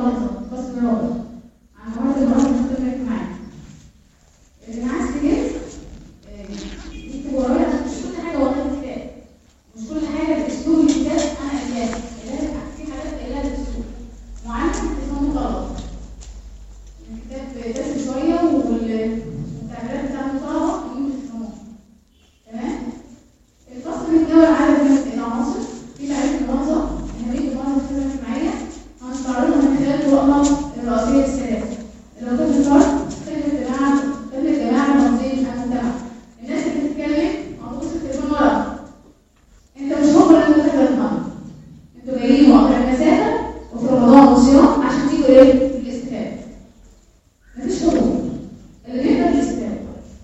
ملاحظه بس الرابع عن مواد المراحل المختلفه الاجتماعيه اللي معاه سجل يكتب ورايا مش كل حاجه ورايا الكتاب مش كل حاجه باسلوب الكتاب انا قايلاها قايلاها في حاجات قايلاها باسلوب معين اسمه مطالبه الكتاب دسم شويه والتعبيرات بتاعته صعبه ممكن تفهموها تمام الفصل بيتكون على من العناصر في تعريف الملاحظه اهميه الملاحظه في الخدمه الاجتماعيه هنستعرضها من خلال طرقها الرئيسيه الثلاثه اللي هو كل فرد خدمه الجماعه خدمه الجماعه تنظيم المجتمع الناس اللي بتتكلم هتبص في التليفون ورا انت مش هو اللي انت تفهمها انتوا جايين مؤخر المسافه وفي رمضان وصيام عشان تيجوا ايه الاستفاده مفيش هروب اللي بيقدر الاستفاده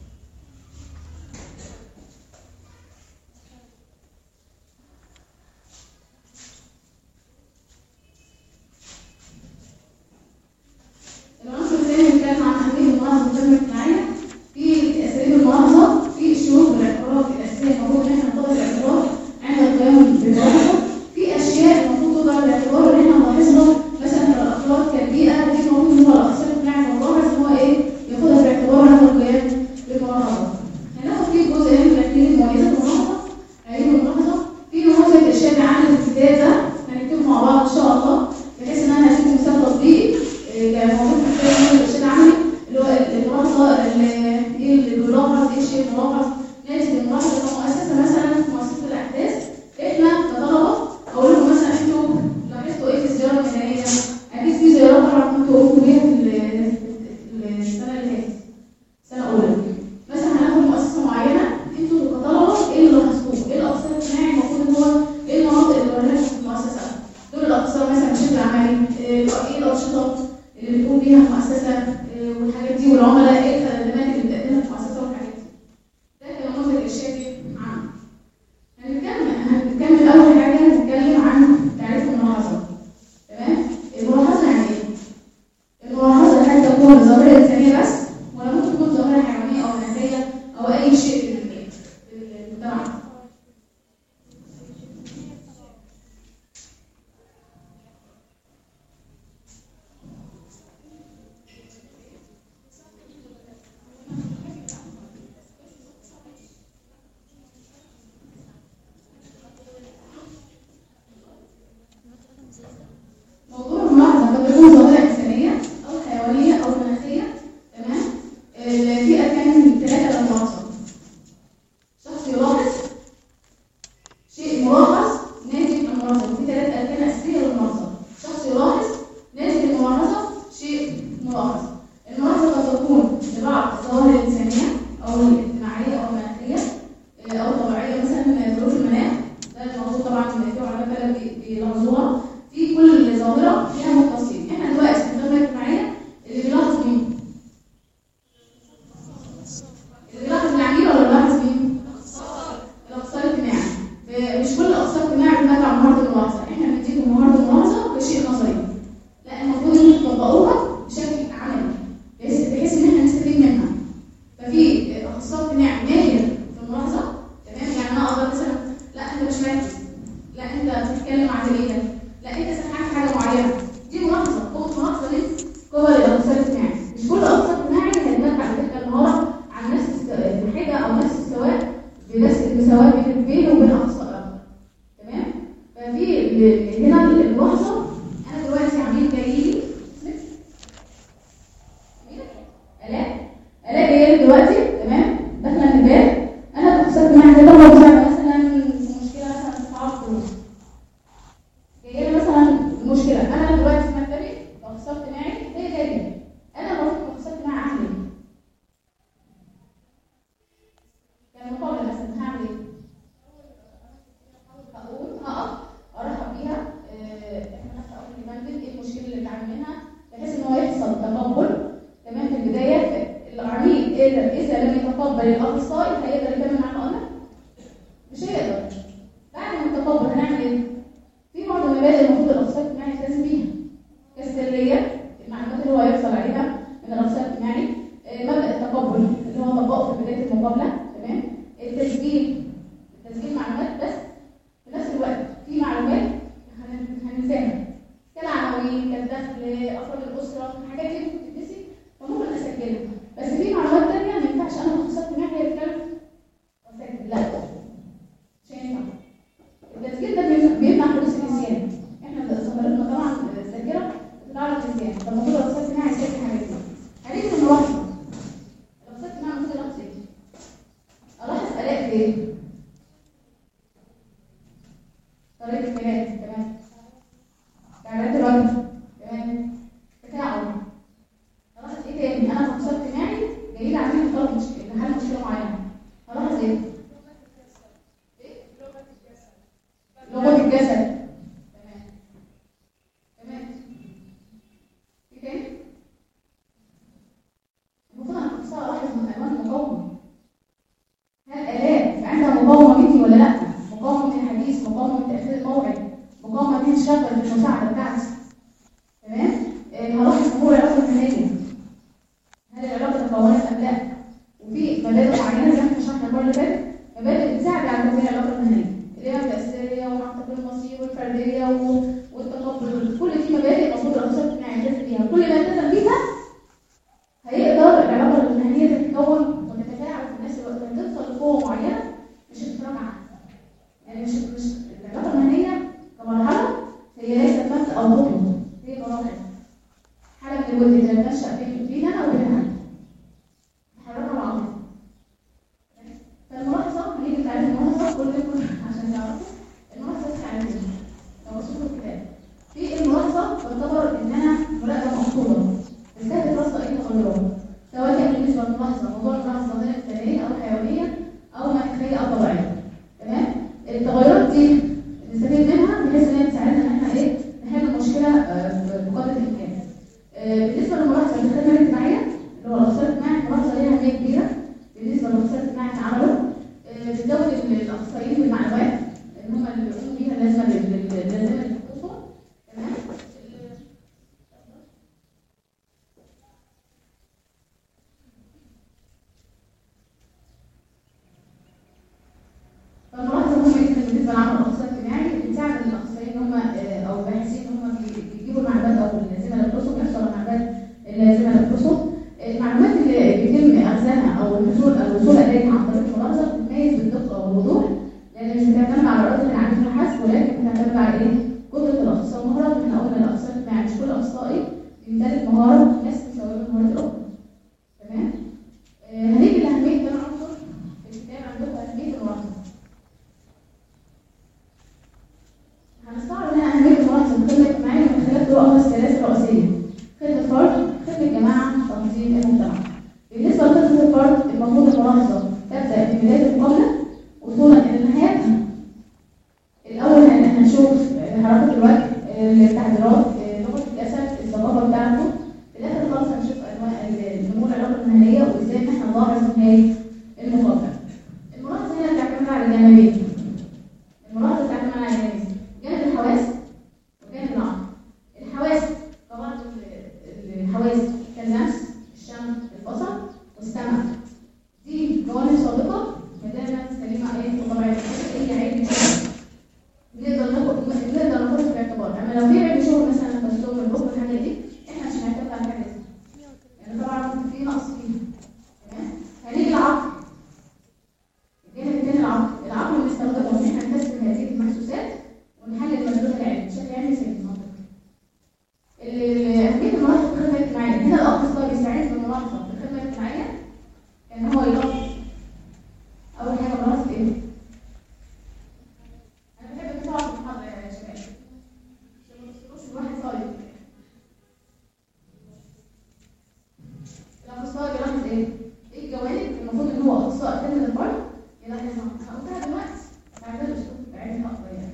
العنصر الثاني بيتكلم عن اهميه الملاحظه في الخدمه الاجتماعيه في اساليب الملاحظه في الشروط والاعتبارات الاساسيه المفروض ان احنا ناخدها بالاعتبار عند القيام بالملاحظه في اشياء المفروض توضع بالاعتبار ان احنا نلاحظها مثلا كالاخلاق كالبيئه دي المفروض ان هو الاخصائي الاجتماعي الملاحظ ان هو ايه ياخدها بالاعتبار عند القيام بالملاحظه هناخد فيه جزء من تحليل مميزات الملاحظه عيوب الملاحظه في نموذج ارشادي عن الكتاب ده هنكتبه مع بعض ان شاء الله بحيث ان انا هديكم مثال تطبيقي كان موجود في كتاب نموذج ارشادي عملي اللي هو الملاحظه اللي ايه اللي بيلاحظ ايه الشيء الملاحظ ناتج الملاحظه كمؤسسه مثلا مؤسسه الاحداث احنا كطلبه اقول لهم مثلا انتوا لاحظتوا ايه في الزياره الميدانيه؟ اكيد في زيارات طبعا كنتوا قمتوا بيها في ال- في السنه اللي فاتت سنه اولى مثلا هناخد مؤسسه معينه انتوا كطلبه ايه اللي لاحظتوه؟ ايه الاقسام الاجتماعي المفروض ان هو ايه المناطق اللي وراها في المؤسسه؟ دول الاقسام مثلا بشكل عملي ايه إيه الانشطه اللي بتقوم بيها المؤسسه إيه والحاجات دي والعملاء ايه الخدمات اللي بتقدمها المؤسسه والحاجات دي. ده كان نموذج ارشادي عام. هنتكلم هنتكلم اول حاجه هنتكلم عن تعريف الملاحظه. تمام؟ الملاحظه يعني ايه؟ الملاحظه هل تكون ظاهره انسانيه بس ولا ممكن تكون ظاهره حيوانيه او نباتيه او اي شيء في ال- في المجتمع؟ موضوع الملاحظة قد تكون ظاهرة إنسانية أو حيوانية أو مناخية تمام ال- في أركان ثلاثة للملاحظة شخص يلاحظ شيء ملاحظ ناتج من الملاحظة في ثلاث أركان أساسية للملاحظة شخص يلاحظ ناتج من الملاحظة شيء ملاحظ الملاحظة قد تكون لبعض الظواهر الإنسانية أو الاجتماعية أو المناخية آه، أو طبيعية مثلا ظروف المناخ ده الموضوع طبعا في علماء فلك بي- بيلاحظوها في كل ظاهرة فيها متصلين احنا دلوقتي في الخدمة الاجتماعية اللي بيلاحظ مين؟ اللي بيلاحظ العميل ولا بيلاحظ مين؟ الاخصائي الاجتماعي ب- مش كل اخصائي اجتماعي بيمتع مهارة الملاحظة احنا بنديكم مهارة الملاحظة كشيء نظري لا المفروض ان انتوا تطبقوها بشكل عملي بحيث بحيث ان احنا نستفيد منها ففي اخصائي اجتماعي ماهر في الملاحظة تمام يعني انا اقدر مثلا لا انت مش مركز لا انت بتتكلم عن زميلك لا انت سرحان في حاجه معينه دي ملاحظه قوه ملاحظه من قوى الاخصائي الاجتماعي مش كل اخصائي اجتماعي هيدمج على فكره المهاره على نفس الس- الحاجه او نفس السواء بنفس المساواه بين بينه وبين اخصائي اخر تمام ففي ال- هنا الملاحظه انا دلوقتي عميل جاي لي الاء الاء جايه لي دلوقتي تمام داخله من الباب انا كاخصائي اجتماعي زي طلبه مساعده مثلا في مشكله مثلا في تعارض فلوس جايه لي مثلا مشكله انا دلوقتي في مكتبي كاخصائي اجتماعي هي جايه لي انا المفروض كاخصائي اجتماعي اعمل ايه؟ كان مقابله مثلا هعمل ايه؟ هقوم هقف ارحب بيها آه، احنا مثلا اقول للمنزل ايه المشكله اللي بتعمل منها بحيث ان هو يحصل تقبل تمام في البدايه العميل اذا اذا لم يتقبل الاخصائي هيقدر يكمل معاه المقابله؟ مش هيقدر بعد ما نتقبل هنعمل ايه؟ في بعض المبادئ المفروض الاخصائي الاجتماعي يلتزم بيها كالسريه المعلومات اللي هو هيحصل عليها من الاخصائي الاجتماعي آه، مبدا التقبل اللي هو طبقه في بدايه المقابله تمام التسجيل تسجيل معلومات بس في نفس الوقت في معلومات هن- هننساها كالعناوين كالدخل لافراد الاسره الحاجات دي ممكن تتنسي فممكن اسجلها بس في معلومات تانية ما ينفعش انا كاخصائي اجتماعي هي الكلام اسجل لا مش هينفع التسجيل ده بيمنع- بيمنع حدوث النسيان احنا صدرتنا طبعا الذاكره بتطلع لك نسيان فالمفروض الاخصائي الاجتماعي يسجل الحاجات دي هنيجي للملاحظه الاخصائي الاجتماعي المفروض يلاحظ ايه؟ الاحظ الاقي ايه؟ طريقه الكلام تمام تعبيرات الوجه تمام تفاعل خلاص ايه تاني انا كاخصائي اجتماعي جاي لي عشان اختار مشكله نحل مشكله معينه خلاص ايه؟ ايه؟ لغه الجسد تمام تمام ايه تاني؟ المفروض انا كاخصائي الاحظ من الوان المقاومه هل الات عندها مقاومه مني ولا لا؟ مقاومه من الحديث مقاومه من تاخير الموعد مقاومه من الشغل في المساعده بتاعتي تمام؟ آه، هلاحظ ظهور العلاقه المهنيه هل العلاقه تكونت ام لا؟ وفي مبادئ معينه زي ما احنا شرحنا المره اللي فاتت مبادئ بتساعد على تكوين العلاقه المهنيه اللي هي التاثيريه ومنطق المصير والفرديه و- والتقبل كل دي مبادئ المفروض الاخصائي الاجتماعي يلتزم بيها كل ما يلتزم بيها هيقدر العلاقه المهنيه تتكون وتتفاعل في نفس الوقت لما توصل لقوه معينه مش هتتراجع يعني مش مش العلاقه المهنيه كمرحله هي ليست مبدا او بطل هي مراحل حاله من الود تتنشا بين بيننا وبينها تحركها بعضها فالملاحظه هنيجي تعريف الملاحظه كلكم عشان تعرفوا الملاحظه تعريفيه لو وصلوا الكتاب في الملاحظه تعتبر ان انا مراقبه مقصوده بستهدف رصد اي تغيرات سواء كان بالنسبه للملاحظه موضوع الملاحظه ظاهره انسانيه او حيوانيه او مناخيه او طبيعيه تمام التغيرات دي نستفيد منها بحيث ان هي تساعدنا ان احنا ايه نحل المشكله آه، بقدر الامكان آه، بالنسبه للملاحظه للخدمه الاجتماعيه اللي هو الاخصائي الاجتماعي الملاحظه ليها اهميه كبيره بالنسبه للاخصائي الاجتماعي في عمله آه، بتزود ال- الاخصائيين بالمعلومات ان هم اللي بيقوموا بيها اللازمه لل- لل- اللازمه للخصوص تمام فالملاحظه مهمه جدا بالنسبه لعمل الاخصائي الاجتماعي بتساعد الاخصائيين ان هم آه، او الباحثين ان هم بي- بيجيبوا المعلومات او اللازمه للخصوص يحصلوا على المعلومات اللازمه للخصوص المعلومات اللي بيتم اخذانها او الحصول او الوصول اليها عن طريق الملاحظه بتتميز بالدقه والوضوح لان مش بتعتمد على اراده العميل فحسب ولكن بتعتمد على ايه؟ قدره الاخصائي ومهارات احنا قلنا الاخصائي الاجتماعي مش كل اخصائي بيمتلك مهاره نفس مساويه بالمهارات الاخرى تمام؟ آه، هنيجي لاهميه كمان عنصر في الكتاب عندكم اهميه الملاحظه هنستعرض هنا أهمية الملاحظة الخدمة الاجتماعية من خلال طرق أو الثلاث الرئيسية خدمة فرد، خدمة جماعة، تنظيم المجتمع. بالنسبة لخدمة الفرد المفروض الملاحظة تبدأ من بداية المقابلة وصولا إلى نهايتها. الأول إن احنا نشوف حركة الوجه، التعبيرات، لغة الجسد، الثقافة بتاعته. في الآخر خالص هنشوف أنواع نمو العلاقة المهنية وإزاي إن احنا نلاحظ نهاية المقابلة. الملاحظة هنا بتعتمد على جانبين. الملاحظة بتعتمد على جانبين. جانب الحواس وجانب العقل الحواس طبعا ال- الحواس كاللمس الشم البصر والسمع دي جوانب سابقه ما دامت سليمه ايه وطبيعيه اي عيب فيها نقدر ناخد نقدر ناخدها في الاعتبار اما لو في عيب شغل مثلا كالصوم البكر الحاجه دي احنا مش هنعتمد على الحاجه دي يعني طبعا في نقص فيها تمام هنيجي العقل الجانب الثاني العقل العقل بنستخدمه ان احنا نكسب هذه المحسوسات ونحلل مدلول العلم بشكل علمي سليم منطقي. ال- أهمية الملاحظة في الخدمة الاجتماعية هنا الأخصائي بيساعد في الملاحظة في الخدمة الاجتماعية إن هو يلاحظ أول حاجة ملاحظة إيه؟ أنا بحب أسمع في المحاضرة يا شباب عشان ما تفتكروش الواحد صايم الأخصائي بيلاحظ إيه؟ إيه الجوانب المفروض إن هو أخصائي خدمة الفرد يلاحظها هقولها دلوقتي بعد الأسلوب بعيد أكتر يعني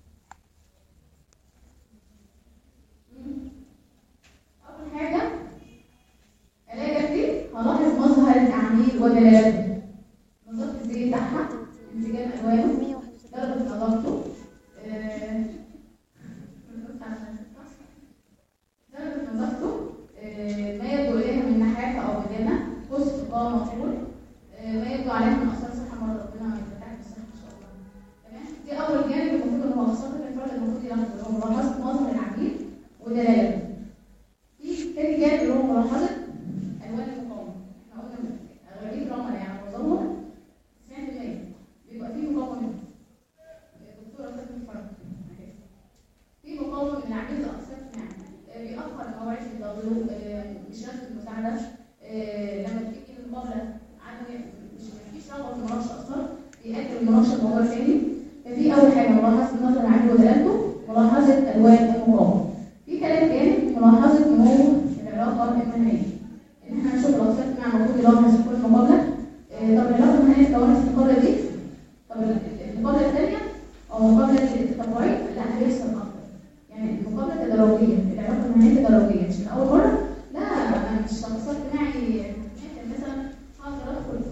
أول حاجة علاجك دي هلاحظ مظهر التعميل ودلالته نظافة الزي بتاعها انسجام ألوانه درجة نظافته آه، درجة نظافته آه، ما يبدو إليها من نحافة أو بدانة قوس استقامة طول آه، ما يبدو عليها من آثار صحة مرة ربنا يفتحك بالصحة إن شاء الله تمام دي أول جانب المفروض إن هو خاصة الفرد المفروض يلاحظ اللي هو ملاحظة مظهر العميل ودلالته والمقاومه في كلام تاني ملاحظه نمو العلاقه المهنيه ان احنا نشوف الاقساط مع موجود يلاحظ في كل مقابله آه، طب العلاقه المهنيه اتكونت في المقابله دي طب المقابله الثانيه او المقابله التطوعيه لا هيحصل اكتر يعني المقابله تدرجيه العلاقه المهنيه تدرجيه مش من اول مره لا انا مش شخص اجتماعي مثلا هقدر ادخل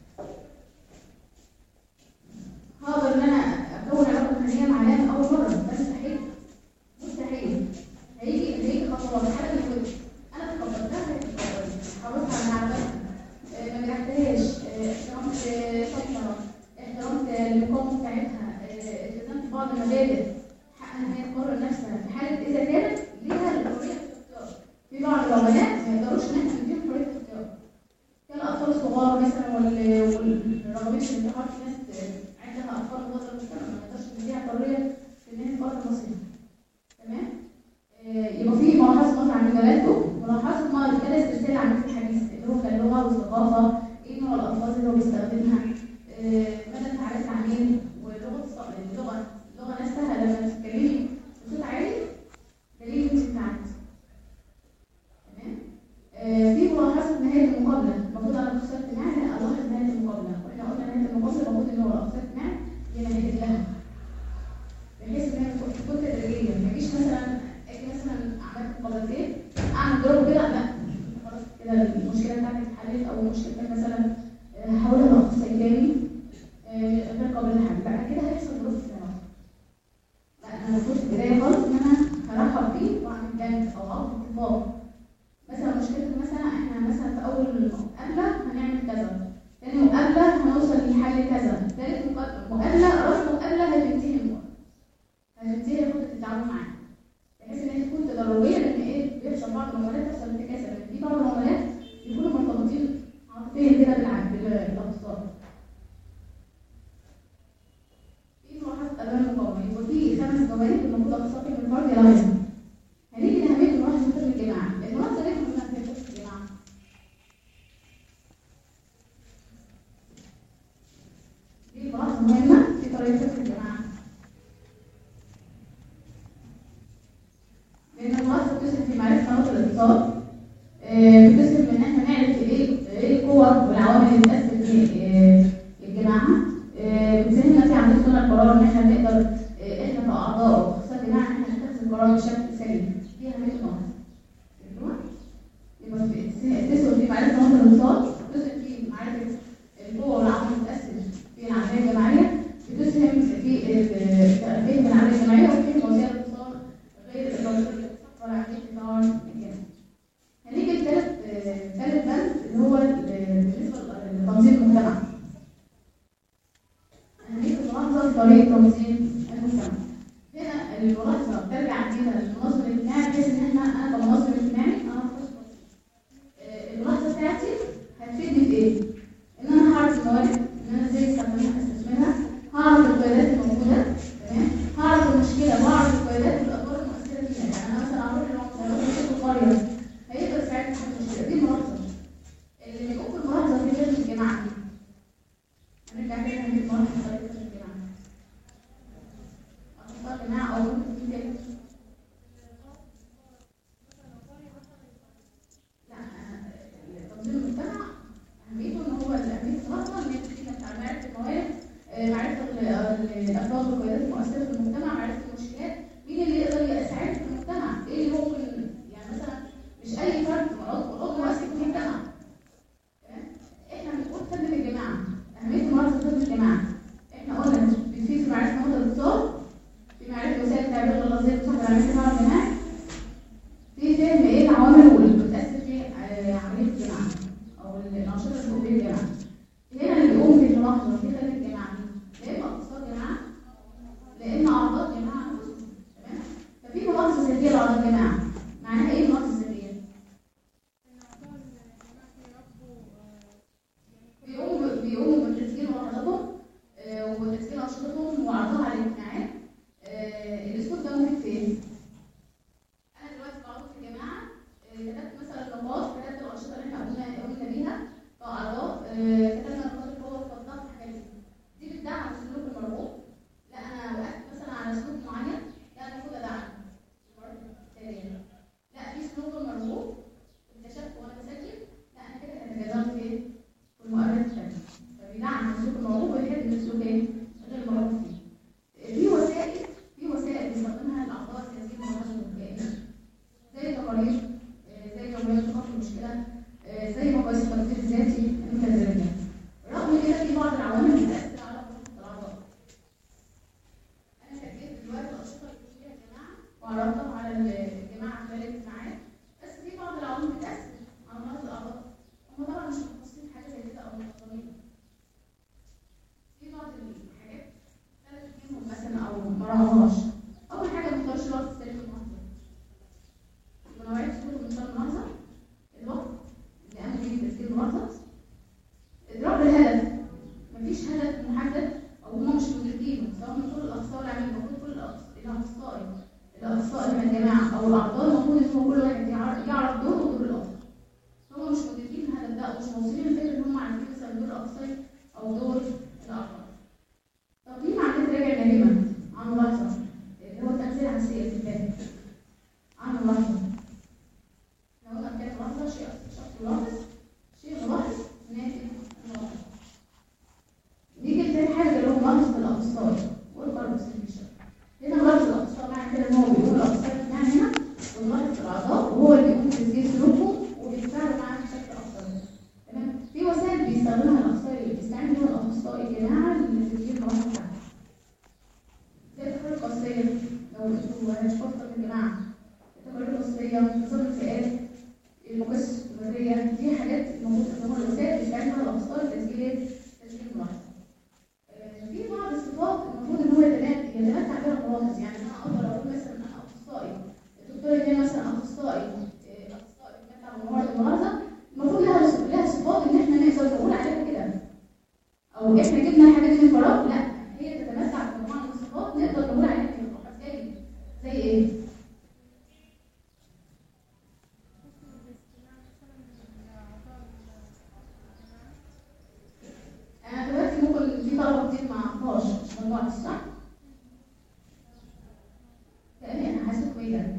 هقدر ان انا اكون علاقه مهنيه مع ناس اول مره ده مستحيل مستحيل هيجي هيجي خطوات حاجه من كده انا تقبلتها هي تقبلت حافظت على عاداتها آه، ما جرحتهاش آه، احترمت آه، صوتها احترمت آه، المقاومه بتاعتها آه، التزمت ببعض المبادئ حقها ان هي تقرر نفسها في حاله اذا كانت ليها الحريه في الاختيار في بعض العملاء ما يقدروش ان احنا نديهم حريه الاختيار كالاطفال الصغار مثلا وال- والرغبين في الانتحار في ناس آه، عندها اطفال صغار المجتمع ما نقدرش نديها حريه في ان هي تقرر مصيرها تمام آه، يبقى في ملاحظه مثلا عن مجالاته ملاحظه ما الكنائس رساله عن الحديث اللي هو كاللغه والثقافه ايه نوع الالفاظ اللي هو بيستخدمها آه، مدى انفعالات العميل ولغه الص- اللغه اللغه نفسها لما تتكلمي بصوت عالي دليل انت بتاعتي تمام آه، في ملاحظه نهايه المقابله المفروض انا الاخصائي الاجتماعي لا الاحظ نهايه المقابله واحنا قلنا نهايه المقابله المفروض ان هو الاخصائي الاجتماعي يمهد لها بحيث ان هي تكون تكون تدريجيه ما يجيش مثلا اجي مثلا عملت مقابلتين اعمل ضرب كده لا خلاص كده المشكله بتاعتي اتحلت او مشكلتك مثلا آه، هحولها لاخصائي تاني آه، غير قابل للحل لا كده هيحصل ظروف في العلاقه لا انا المفروض في البدايه خالص ان انا هرحب بيه واعمل بند او اعطي اتفاق مثلا مشكلته مثلا احنا مثلا في اول مقابله هنعمل كذا تاني مقابله هنوصل لحل كذا تالت مقابله مقابله رابع مقابله هتنتهي المقابله هتنتهي خطه التعامل معاها بحيث ان هي تكون تدرجيه لان ايه بيحصل بعض العملاء تحصل انتكاسه لان في بعض العملاء بيكونوا مرتبطين عاطفيا كده بالع- بال- بالاخصائي في ملاحظه اداء المقاومه يبقى في خمس جوانب المفروض اخصائي من الفرد يلاحظها هنيجي لأهمية الملاحظة في الجماعة الملاحظة ليه مهمة في الجماعة دي الملاحظة مهمة في طريقة فكر الجماعة لأن الملاحظة بتسهم في معرفة نمط الاتصال آه، بتسهم إن إحنا نعرف إيه إيه القوى والعوامل اللي بتأثر في آه، الجماعة آه، بتساهمنا في عملية صنع القرار إن إحنا نقدر آه، إحنا كأعضاء وخاصة الجماعة إن إحنا نتخذ القرار بشكل سليم دي أهمية الملاحظة فهمتوا؟ يبقى في- تسهم في معرفة نمط الاتصال تسهم في معرفة القوة والعوامل اللي بتأثر في العملية الجماعية بتسهم في ال- فهم العملية الجماعية وفهم وسائل الاتصال غير الإرادية ولا عملية التعاون الجماعي. هنيجي لثالث آه، ثالث بند اللي هو ال- بالنسبة لتنظيم المجتمع. أهمية الملاحظة في طريقة تنظيم المجتمع. هنا الملاحظة ترجع بينا للمنظم الاجتماعي بحيث إن إحنا أنا كمنظم اجتماعي أنا هخصص آه، الملاحظة بتاعتي هتفيدني في إيه؟ إن أنا هعرف الموارد إن أنا إزاي استخدمها استثمرها هعرف القيادات الموجودة تمام هعرف المشكلة وهعرف القيادات والأدوار المؤثرة فيها يعني أنا مثلا أروح لو لو في قرية هيقدر يساعدني في حل المشكلة دي الملاحظة اللي بيقوم بالملاحظة في غير الجماعة دي هنرجع تاني نجيب الملاحظة في طريقة الجماعة أخصائي جماعة أو ممكن في تاني لا تنظيم المجتمع أهميته إن هو أهمية الملاحظة إن هي بتفيدنا في معرفة الموارد آه، معرفة ال- الأفراد والقيادات المؤثرة في المجتمع معرفة المشكلات مين اللي يقدر يساعد في المجتمع ايه اللي ممكن يعني مثلا مش اي فرد مرض مرض مؤثر في المجتمع تمام؟ احنا بنقول خدمة الجماعة أهمية المرض في خدمة الجماعة احنا قلنا بتفيد في معرفة نمط الاتصال في معرفة وسائل التعبير اللفظية بتصاحب العملية التفاعل الجماعي في فهم ايه العوامل اللي بتأثر في آه، عملية الجماعة أو الأنشطة اللي بتقوم بيها الجماعة هنا اللي بيقوم بالملاحظة في خدمة الجماعة دي لا إما أقساط جماعة لا إما أعضاء جماعة أنفسهم تمام ففي ملاحظة ذاتية لأعضاء الجماعة معناها إيه ملاحظة ذاتية؟ بيقوموا بيقوموا بتسجيل ملاحظاتهم آه، وتسجيل أنشطتهم وعرضها على الاجتماعات آه، الأسلوب ده مهم في إيه؟ أنا دلوقتي كعضو في الجماعة آه، كتبت مثلا نقاط كتبت الأنشطة اللي إحنا قلنا قلنا بيها كأعضاء آه، كتبنا نقاط القوة والتطبيق الحاجات دي دي بتدعم السلوك المرغوب لا أنا وقفت مثلا على سلوك معين لا المفروض أدعمه جماعه اختلفت معاه بس في بعض العلوم بتاثر على مرض الاعضاء هم طبعا مش متخصصين في حاجه زي كده او متقنين في بعض الحاجات اختلفت فيهم مثلا او ما راهوهاش اول حاجه ما تختارش الوقت السليم في المنظر يبقى نوعيه سهوله منظر المنظر الوقت اللي قام بيه تسجيل المنظر ادراك الهدف مفيش هدف محدد او هم مش مدركينه سواء من كل الاخصائيين العامين المفروض كل الأخص- الاخصائي الاخصائي من الجماعه او الاعضاء المفروض ان هو كل واحد يعرف يعرف دوره ودور الاخر هم مش مدركين الهدف ده او مش موصولين لفكره ان هم عارفين مثلا دور الاخصائي او دور الاعضاء طب مين عمليه راجع نجمه عن ملاحظه اللي هو التغذيه العكسيه في الكتاب عن ملاحظه لو قلنا كانت ملاحظه شيء شخص ملاحظ شيء ملاحظ ناتج ملاحظ نيجي لتاني حاجه اللي هو ملاحظ الاخصائي والقلب السلبي هنا ملاحظ الاخصائي معنى كده ان هو بيقول الاخصائي بتاعنا هنا وملاحظ الاعضاء وهو اللي بيقوم بتسجيل سلوكهم وبيتفاعل معاه بشكل افضل تمام في وسائل بيستخدمها الاخصائي بيستعين بيها الاخصائي الجماعه لتسجيل الملاحظه بتاعته زي التقارير القصيه لو انتوا هتشوفوا من الجماعه التقارير القصيه نظام الفئات المقاس التجاريه دي حاجات موجوده في نظام الوسائل بيستعين بيها الاخصائي لتسجيل تسجيل الملاحظه آه، في بعض الصفات المفروض ان هو يتنات- يتمتع بها الملاحظ يعني انا اقدر اقول مثلا انا اخصائي الدكتور ده مثلا اخصائي آه، اخصائي بيتمتع بموارد الملاحظه المفروض لها لها صفات ان احنا نقدر نقول عليها كده او احنا جبنا الحاجات دي من فراغ لا هي تتمتع بمجموعه من الصفات نقدر نقول عليها كده زي زي ايه؟ انا دلوقتي ممكن في طلبه كتير ما اعرفهاش مش مجموعه صح؟ تاني انا حاسس كويسه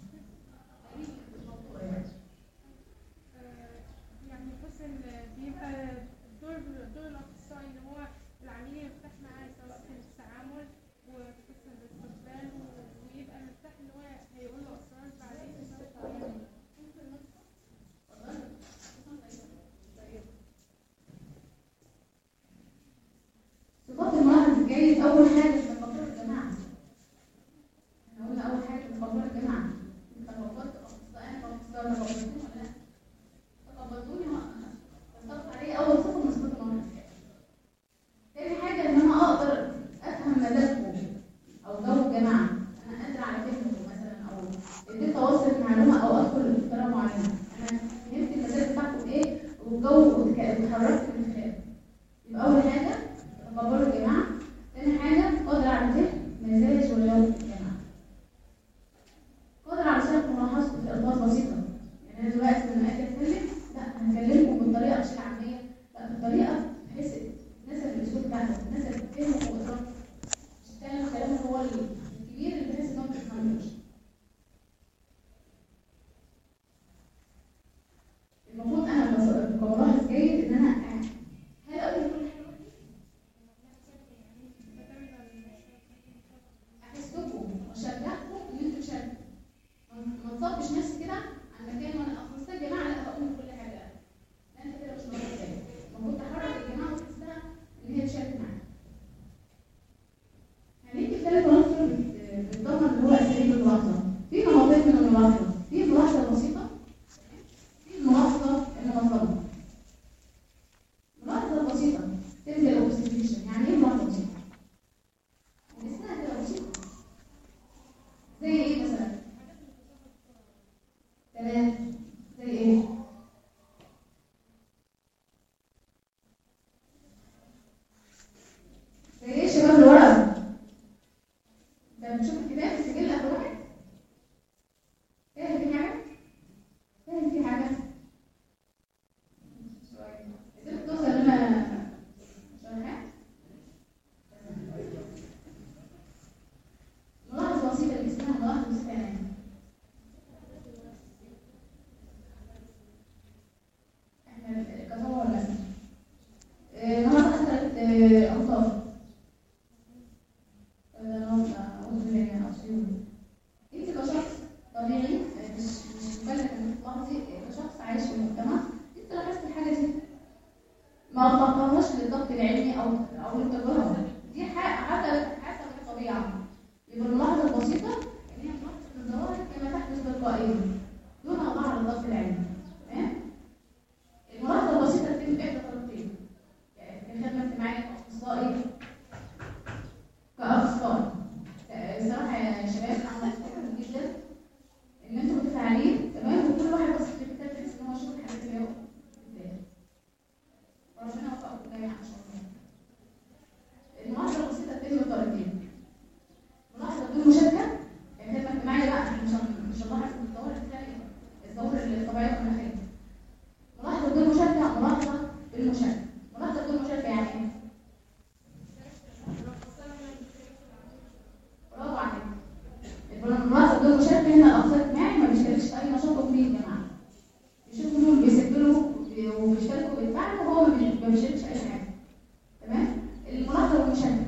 يعني بص ان بيبقى دور دور الاخصائي ان هو العميل يرتاح معاه سواء في التعامل وفي قسم الاستقبال و- ويبقى مرتاح ان هو هيقول له اسرار بعدين بطريقه طبيعيه صفات الملاحظ الجيد اول حاجه تفكر الجماعه احنا قلنا اول حاجه تفكر الجماعه انت فكرت اخصائي اخصائي تقبلتوني ولا لا؟ تقبلتوني ولا عليه اول صفه من صفات الملاحظ تاني حاجه ان انا اقدر افهم مزاجكم او جو الجماعه انا قادره على فهمكم مثلا او اديت اوصل معلومه او ادخل في طريقه معينه انا فهمت المزاج بتاعكم ايه والجو وتك- واتحركت من خلاله يبقى اول حاجه تقبلوا الجماعه تاني حاجه قادر على فهم مزاج وجو الجماعه قادر على شرح ملاحظته في الفاظ بسيطه يعني انا دلوقتي لما اجي اتكلم لا هكلمكم بالطريقه مش العاميه لا بالطريقه بحيث تناسب الاسلوب بتاعكم تناسب فهمكم وادراككم مش تعمل كلام هو الكبير اللي بحيث ان هو ما تفهموش المفروض انا بص- كملاحظ جيد ان انا هل اقول كل حاجه لوحدي؟ احسكم واشجعكم ان انتوا تشاركوا ما ما نصبش نفسي كده على مكان وانا اخلص يا جماعه لا اقول كل حاجه لا انت كده مش ملاحظ جيد المفروض تحرك الجماعه وتحسها ان هي تشارك معاك هنيجي لثالث عنصر بت- بتضمن اللي هو اساليب الملاحظه في نمطين من الملاحظه في الملاحظه البسيطه في الملاحظه المنظمه الملاحظه البسيطه تبدا الاوبزرفيشن يعني ايه ملاحظه بسيطه؟ يعني اسمها كده بسيطه زي ايه مثلا؟ تمام زي ايه؟ زي ايه شباب الورق؟ ده بتشوف الكتاب في سجل اخر واحد؟ ايه تلقائيا دون وضع الضغط العلمي تمام الملاحظه البسيطه تتم احدى طريقتين يعني خدمه اجتماعيه كاخصائي كاخصائي الصراحه يا شباب انا متفائل جدا ان انتم متفاعلين تمام وكل واحد بس في الكتاب تحس ان هو شوف الحاجات اللي هو ازاي ربنا يوفقكم جميعا ان شاء الله الملاحظه البسيطه تتم بطريقتين ملاحظه بدون مشاركه يعني خدمه اجتماعيه بقى احنا مش هن- مش هنلاحظ الظواهر الثانيه الظواهر الطبيعيه والمناخيه ملاحظه بدون مشاركه ملاحظه بالمشاركه ملاحظه بدون مشاركه يعني ايه؟ برافو عليك الملاحظه بدون مشاركه هنا الاخصائي الاجتماعي ما بيشاركش في اي نشاط فيه يا جماعه بيشوفوا انهم بيسجلوا وبيشاركوا بالفعل وهو ما بي- ما بيشاركش اي حاجه تمام الملاحظه والمشاركه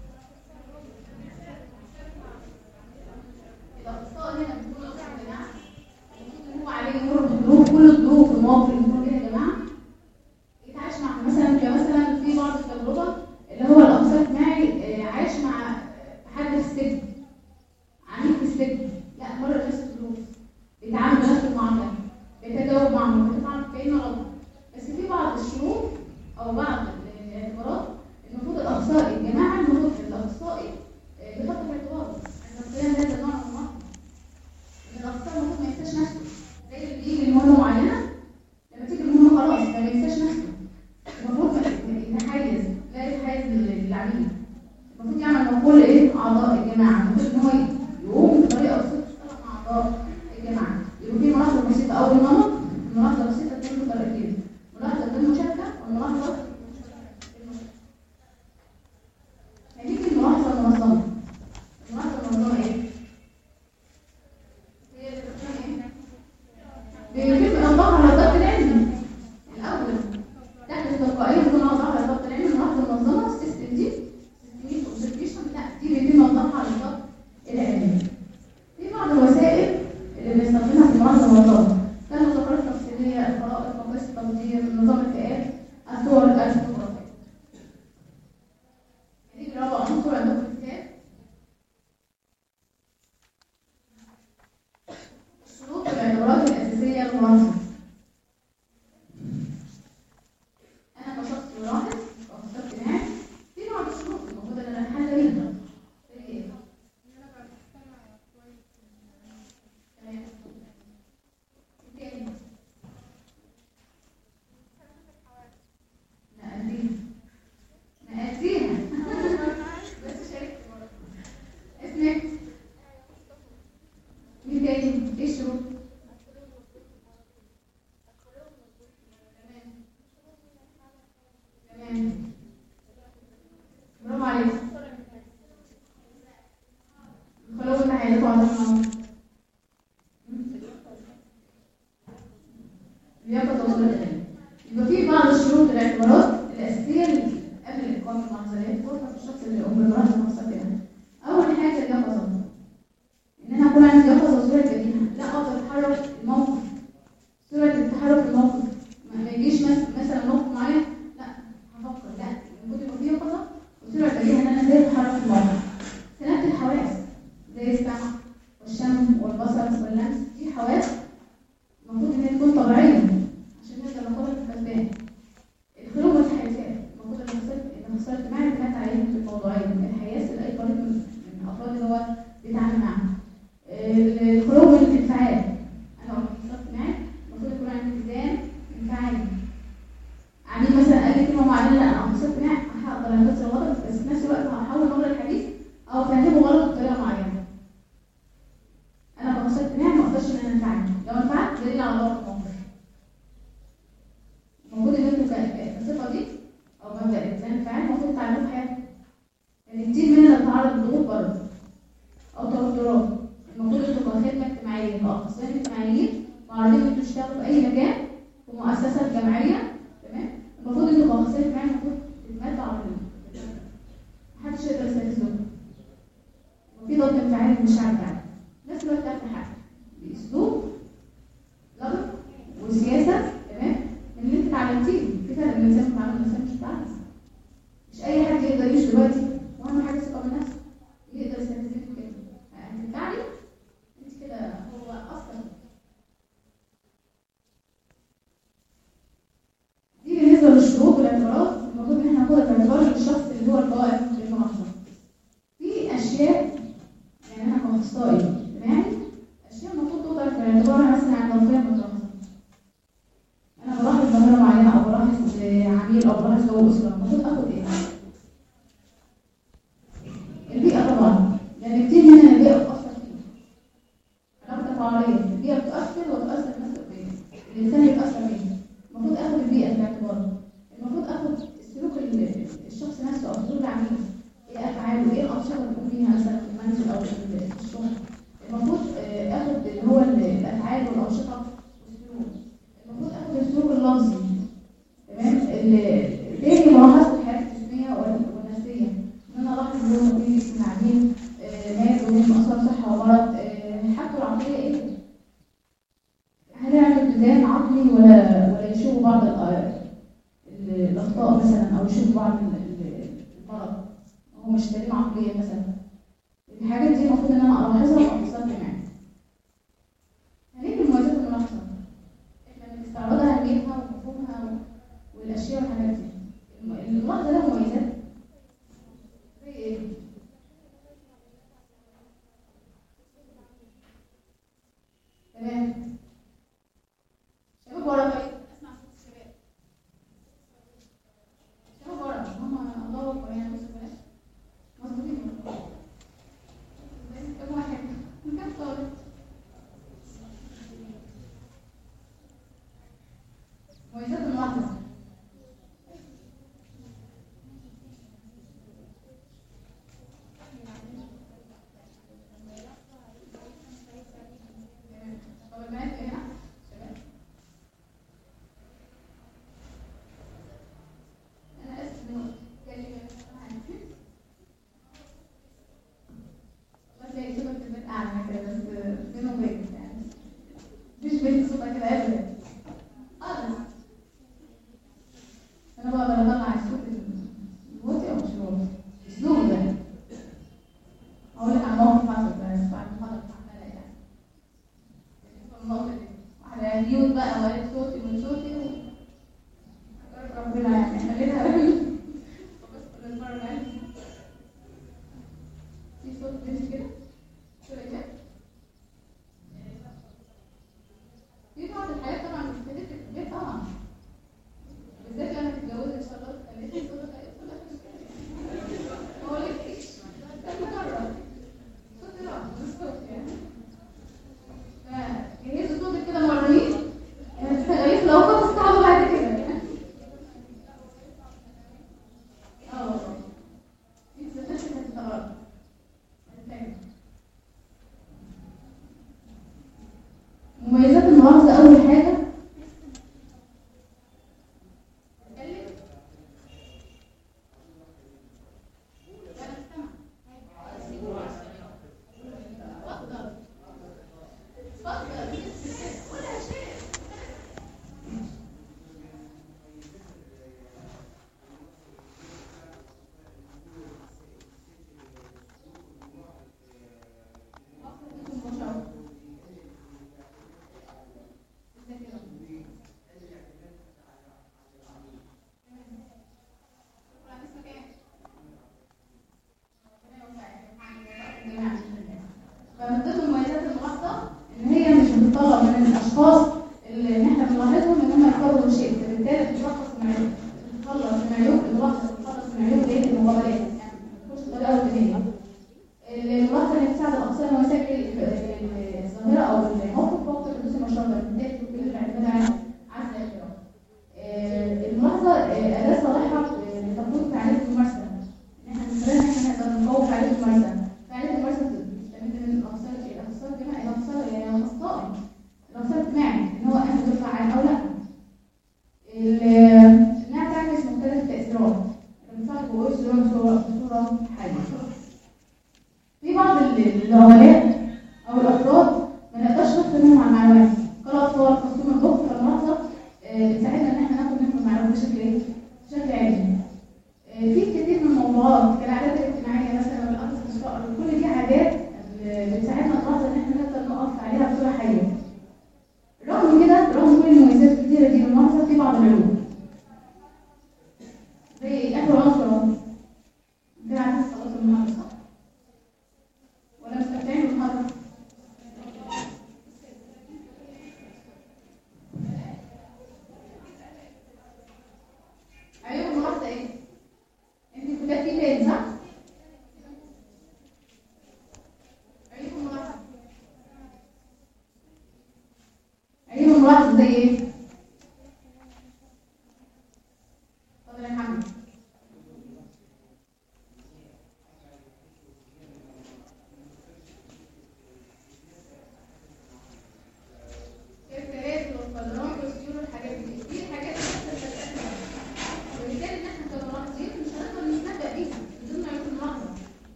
الاخصائي هنا بيكون اخصائي يا جماعه المفروض ان هو عليه يمر بالظروف كل الظروف المواقف اللي بيمر بيها يا جماعه يتعايش مع مثلا كمثلا في بعض التجربه اللي هو الاخصائي الاجتماعي آه، عايش مع حد في السجن عميل في السجن لا مر بنفس الظروف بيتعامل بنفس المعامله بيتجاوب معهم بيتعامل كانه غلط بس في بعض الشروط او بعض الاعتبارات المفروض الاخصائي الجماعه المفروض الاخصائي آه، بيحط في اعتباره ان القيام هذا النوع من المرض ان الاخصائي المفروض ما ينساش نفسه زي اللي بيجي لمهمه معينه لما تيجي المهمه خلاص ما ينساش نفسه المفروض ما يتحيز لا يتحيز للعميل المفروض يعمل مع كل ايه اعضاء الجماعه المفروض ان هو يقوم بطريقه بسيطه تشتغل مع اعضاء الجماعه يبقى في ملاحظه بسيطه اول نمط ملاحظه بسيطه تكون بطريقتين ملاحظه بالمشاركه والملاحظه بالمشاركه هنيجي الملاحظه المنظمه الملاحظه المنظمه ايه؟ هي اللي بتكون ايه؟ بيتم الاوضاع على الضبط العلمي الاول تحت التلقائيه بدون وضعها على الضبط العلمي الملاحظه المنظمه السيستم دي سيستميك اوبزرفيشن لا دي بيتم وضعها على الضبط العلمي في بعض الوسائل اللي بنستخدمها في الملاحظه المنظمه كالمذكرات التفصيليه الخرائط مقاييس التقدير نظام الكآب الصور الفوتوغرافيه هنيجي رابع عنصر عندكم في الكتاب الشروط والاعتبارات الاساسيه للملاحظه انا كشخص ملاحظ او كشخص اجتماعي في بعض الشروط الموجوده ان انا حل بيها زي ايه؟ ان انا ابقى مستمع كويس تمام إيه تاني؟ نأديها نأديها بس شاركت برضه اسمك مين تاني؟ ايه الشروط؟ تمام تمام برافو عليك الخلوة اللي هيعرفوا عنها لياقة وصول العلم يبقى في بعض الشروط والاعتبارات الأساسية اللي قبل إقامة المحظرات فرصة في الشخص اللي يقوم بمراحل مقصدها أول حاجة اليقظة إن أنا أكون عندي يقظة وسرعة بديهة لا أقدر أتحرك الموقف سرعة التحرك الموقف ما ما يجيش مس- مثلا موقف معين لا هفكر لا المفروض يبقى في يقظة وسرعة بديهة إن أنا إزاي أتحرك الموقف سلامة الحواس زي السمع والشم والبصر واللمس دي حواس المفروض ان هي تكون طبيعيه عشان نقدر ناخدها في الحسبان الخلو والحياسات المفروض ان المخصص- المخصص الاجتماعي بنات عليه في الموضوعيه الحياس لاي فرد من من الافراد اللي هو بيتعامل معاهم الخلو والانفعال انا كمخصص اجتماعي المفروض يكون عندي التزام انفعالي عميل مثلا قال لي كلمه معينه لا انا مخصص اجتماعي هقدر انفذ الغلط بس في نفس الوقت هحاول اغير الحديث او افهمه غلط بطريقه معينه انا كمخصص اجتماعي ما اقدرش ان انا انفعل لو انفعلت دليل على ضغط الموقف المفروض ان انتوا ك- كصفه دي او مبدا الانسان الفعال المفروض تعملوه في حياتكم يعني كتير مننا بنتعرض لضغوط برضه او توترات المفروض انتوا كخدمه اجتماعيه كاخصائيين اجتماعيين معرضين ان انتوا تشتغلوا في اي مكان في مؤسسه جامعيه تمام المفروض انتوا كاخصائيين اجتماعيين المفروض تتمتعوا على محدش يقدر يستفزكم وفي ضغط انفعالي مش عارف يعني نفس الوقت تعرف حاجه باسلوب لبق وسياسه تمام من اللي انت اتعلمتيه في فرق بين الانسان متعلم والانسان مش متعلم مش اي حد يقدر يعيش دلوقتي واهم حاجه الثقه بالنفس يقدر يستفزك كده هتدفعي انت كده هو اصلا تفاعليه البيئه بتؤثر وتؤثر الناس البيئه الانسان يتاثر بيها المفروض اخد البيئه في الاعتبار المفروض اخد السلوك ال- الشخص نفسه او سلوك العميل ايه افعاله ايه الانشطه اللي بيقوم بيها مثلا في المنزل او في ال- في الشغل المفروض آه، اخد اللي هو ال- الافعال والانشطه والسلوك المفروض اخد السلوك اللفظي تمام ال- تاني ملاحظه الحياه الجسميه وال- والنفسيه ان انا الاحظ ان هو في جسم العميل آه، مات ومش اثار صحه ومرض آه، حالته العقليه ايه هل يعمل التزام عقلي ولا ولا يشوف بعض الآ- ال- الاخطاء مثلا او يشوف بعض ال- ال- المرض هو مش سليم عقليا مثلا الحاجات دي المفروض ان انا الاحظها واتصل معاها هنيجي المميزات الملاحظه احنا بنستعرضها اهميتها ومفهومها و- والاشياء والحاجات دي الم- الملاحظه لها مميزات زي ايه؟ تمام شباب ورا طيب اسمع صوت الشباب شباب ورا هم الله اكبر يعني بص بلاش مظبوطين كم واحد كم طالب مميزات الملاحظة طب البنات هنا شباب أنا آسف إنه كلمة معاكي. والله تلاقي صوتك في البيت أعلى كده بس بينه وبينك يعني مفيش بيت صوتك كده أبدا خالص أنا بقدر أطلع الصوت الواطي أو مش الواطي أسلوب ده أقول لك عن موقف حصل بس بعد ما حضرتك عمالة يعني الموقف دي واحدة ميوت بقى وقالت صوتي من صوتي و... ربنا يعني خليتها بس كل مرة يعني في صوت بيمشي كده شوية كده في بعض الحاجات طبعا بتختلف في البيت طبعا بالذات لما تتجوزي ان شاء الله تخليكي صوتك هيدخل ما اقولكيش كذا مرة صوتي لا مش صوت يعني فجهزي صوتك كده مرمين هتشتغليه في الاوقات الصعبة بعد كده يعني اه والله انت نفسك هتستغربي هتتعبي مميزات الملاحظة أول حاجة اتكلم أنا سامعة. اتفضل اتفضل قول يا شيخ فمن ضمن مميزات الملاحظة إن هي مش بتطلب من الأشخاص اللي إحنا بنلاحظهم إن هم يقرروا شيء فبالتالي بتتلخص من عيوب بتتخلص من عيوب الملاحظة بتتخلص من عيوب إيه المغامرات يعني تخش بطريقة روتينية الملاحظة اللي بتساعد الأقسام ومشاكل الظاهرة أو الموقف وقت حدوث المشروع ده بالتالي كل الاعتماد على عزل الاحترام آه، الملاحظة آه، أداة صالحة آه، لتقويم فعالية الممارسة إن إحنا من خلالها إحنا نقدر نقوي فعالية الممارسة فعالية الممارسة بتستمد من الأخصائي الأخصائي الجماعي الأخصائي الأخصائي الأخصائي الاجتماعي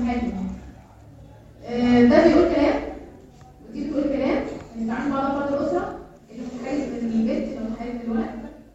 حلو آه، ده بيقول كلام ودي بتقول كلام بنتعامل مع بعض فرد الاسره اللي متحيز للبنت اللي متحيز للولد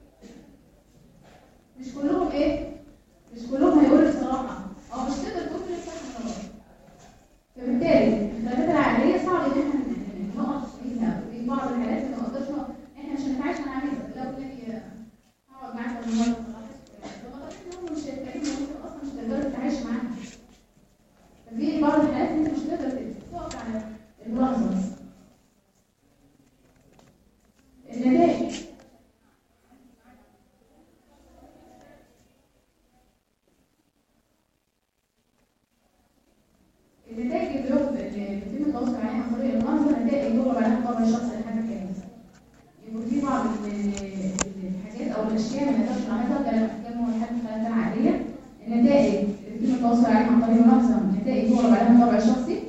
مش كلهم ايه مش كلهم هيقولوا الصراحه او مش تقدر تقول كل الصح من الغلط فبالتالي الخلافات العائليه صعب ان احنا نقف فيها في بعض الحالات ما نقدرش نقف احنا مش هنتعايش مع عميزه لو تلاقي هقعد معاك في المره لما قلت لهم مش هيتكلموا ممكن اصلا مش هتقدر تتعايش معاها ففي بعض الحالات انت مش هتقدر تقف على الملاحظه بس النتائج النتائج اللي هو اللي بيتم التواصل عليها عن طريق الملاحظه نتائج يغلب عليها الطبع الشخصي لحد كامل يكون في بعض ال- ال- الحاجات او الاشياء ما نقدرش نعملها كلام كلام حد خلافات عائليه النتائج اللي بيتم التواصل عليها عن طريق الملاحظه نتائج يغلب عليها الطبع الشخصي